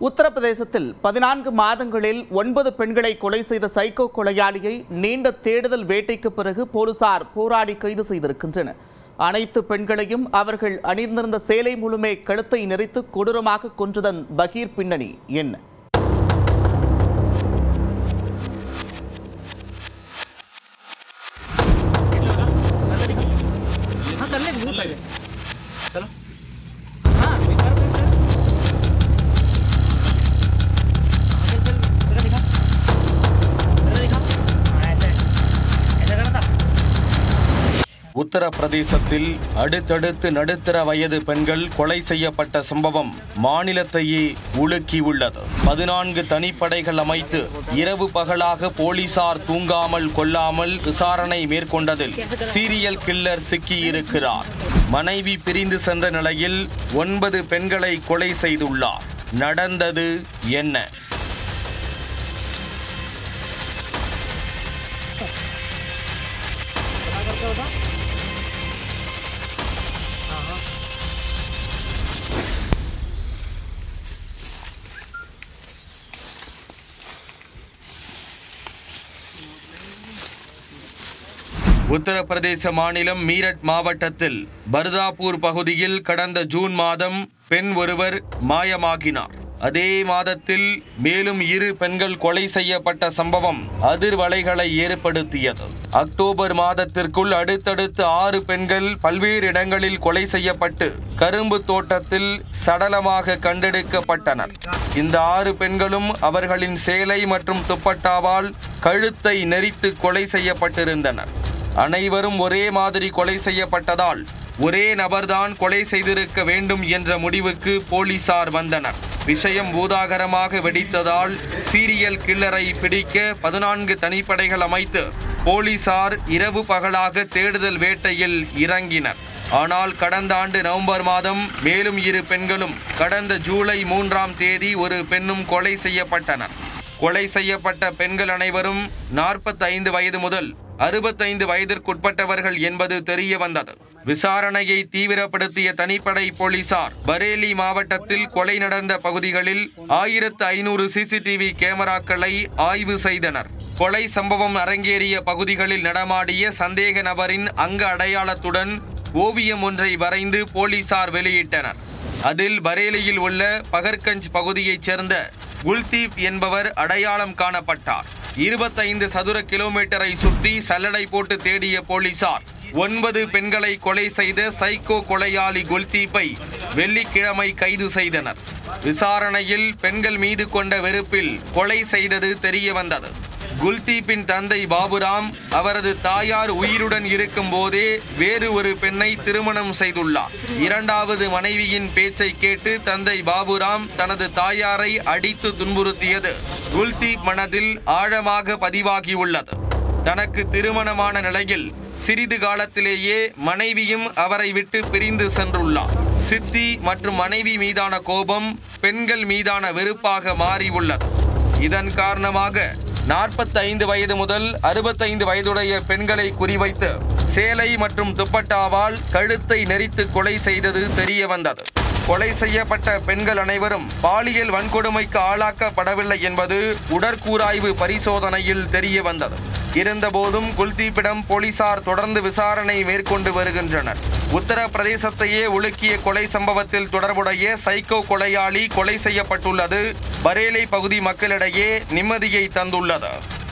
உத்தரப்பிரதேசத்தில் பதினான்கு மாதங்களில் ஒன்பது பெண்களை கொலை செய்த சைக்கோ கொலையாளியை நீண்ட தேடுதல் வேட்டைக்கு பிறகு போலீசார் போராடி கைது செய்திருக்கின்றனர் அனைத்து பெண்களையும் அவர்கள் அணிந்திருந்த சேலை முழுமே கழுத்தை நெறித்து கொடூரமாக கொன்றதன் பகீர் பின்னணி என்ன हाँ कर ले मुंह पहले चलो हाँ कर कर कर चल चल जरा दिखा जरा दिखा हाँ ऐसे ऐसे करना था உத்தரப்பிரதேசத்தில் அடுத்தடுத்து நடுத்தர வயது பெண்கள் கொலை செய்யப்பட்ட சம்பவம் மாநிலத்தையே உலுக்கியுள்ளது பதினான்கு தனிப்படைகள் அமைத்து இரவு பகலாக போலீசார் தூங்காமல் கொல்லாமல் விசாரணை மேற்கொண்டதில் சீரியல் கில்லர் சிக்கியிருக்கிறார் மனைவி பிரிந்து சென்ற நிலையில் ஒன்பது பெண்களை கொலை செய்துள்ளார் நடந்தது என்ன क्या करते होगा हाँ हाँ உத்தரப்பிரதேச மாநிலம் மீரட் மாவட்டத்தில் பர்தாப்பூர் பகுதியில் கடந்த ஜூன் மாதம் பெண் ஒருவர் மாயமாகினார் அதே மாதத்தில் மேலும் இரு பெண்கள் கொலை செய்யப்பட்ட சம்பவம் அதிர்வலைகளை ஏற்படுத்தியது அக்டோபர் மாதத்திற்குள் அடுத்தடுத்து ஆறு பெண்கள் பல்வேறு இடங்களில் கொலை செய்யப்பட்டு கரும்பு தோட்டத்தில் சடலமாக கண்டெடுக்கப்பட்டனர் இந்த ஆறு பெண்களும் அவர்களின் சேலை மற்றும் துப்பட்டாவால் கழுத்தை நெரித்து கொலை செய்யப்பட்டிருந்தனர் அனைவரும் ஒரே மாதிரி கொலை செய்யப்பட்டதால் ஒரே நபர்தான் கொலை செய்திருக்க வேண்டும் என்ற முடிவுக்கு போலீசார் வந்தனர் விஷயம் பூதாகரமாக வெடித்ததால் சீரியல் கில்லரை பிடிக்க பதினான்கு தனிப்படைகள் அமைத்து போலீசார் இரவு பகலாக தேடுதல் வேட்டையில் இறங்கினர் ஆனால் கடந்த ஆண்டு நவம்பர் மாதம் மேலும் இரு பெண்களும் கடந்த ஜூலை மூன்றாம் தேதி ஒரு பெண்ணும் கொலை செய்யப்பட்டனர் கொலை செய்யப்பட்ட பெண்கள் அனைவரும் 45 வயது முதல் அறுபத்தைந்து வயதிற்குட்பட்டவர்கள் என்பது தெரிய வந்தது விசாரணையை தீவிரப்படுத்திய தனிப்படை போலீசார் பரேலி மாவட்டத்தில் கொலை நடந்த பகுதிகளில் ஆயிரத்து ஐநூறு சிசிடிவி கேமராக்களை ஆய்வு செய்தனர் கொலை சம்பவம் அரங்கேறிய பகுதிகளில் நடமாடிய சந்தேக நபரின் அங்க அடையாளத்துடன் ஓவியம் ஒன்றை வரைந்து போலீசார் வெளியிட்டனர் அதில் பரேலியில் உள்ள பகர்கஞ்ச் பகுதியைச் சேர்ந்த குல்தீப் என்பவர் அடையாளம் காணப்பட்டார் இருபத்தைந்து சதுர கிலோமீட்டரை சுற்றி சல்லடை போட்டு தேடிய போலீசார் ஒன்பது பெண்களை கொலை செய்த சைக்கோ கொலையாளி குல்தீப்பை வெள்ளிக்கிழமை கைது செய்தனர் விசாரணையில் பெண்கள் மீது கொண்ட வெறுப்பில் கொலை செய்தது தெரிய வந்தது குல்தீப்பின் தந்தை பாபுராம் அவரது தாயார் உயிருடன் இருக்கும் போதே வேறு ஒரு பெண்ணை திருமணம் செய்துள்ளார் இரண்டாவது மனைவியின் பேச்சை கேட்டு தந்தை பாபுராம் தனது தாயாரை அடித்து துன்புறுத்தியது குல்தீப் மனதில் ஆழமாக பதிவாகியுள்ளது தனக்கு திருமணமான நிலையில் சிறிது காலத்திலேயே மனைவியும் அவரை விட்டு பிரிந்து சென்றுள்ளார் சித்தி மற்றும் மனைவி மீதான கோபம் பெண்கள் மீதான வெறுப்பாக மாறியுள்ளது இதன் காரணமாக 45 வயது முதல் அறுபத்தைந்து வயதுடைய பெண்களை குறிவைத்து சேலை மற்றும் துப்பட்டாவால் கழுத்தை நெரித்து கொலை செய்தது தெரிய வந்தது கொலை செய்யப்பட்ட பெண்கள் அனைவரும் பாலியல் வன்கொடுமைக்கு ஆளாக்கப்படவில்லை என்பது உடற்கூராய்வு பரிசோதனையில் தெரிய வந்தது இருந்தபோதும் குல்தீப்பிடம் போலீசார் தொடர்ந்து விசாரணை மேற்கொண்டு வருகின்றனர் உத்தரப்பிரதேசத்தையே உலுக்கிய கொலை சம்பவத்தில் தொடர்புடைய சைக்கோ கொலையாளி கொலை செய்யப்பட்டுள்ளது பரேலி பகுதி மக்களிடையே நிம்மதியை தந்துள்ளது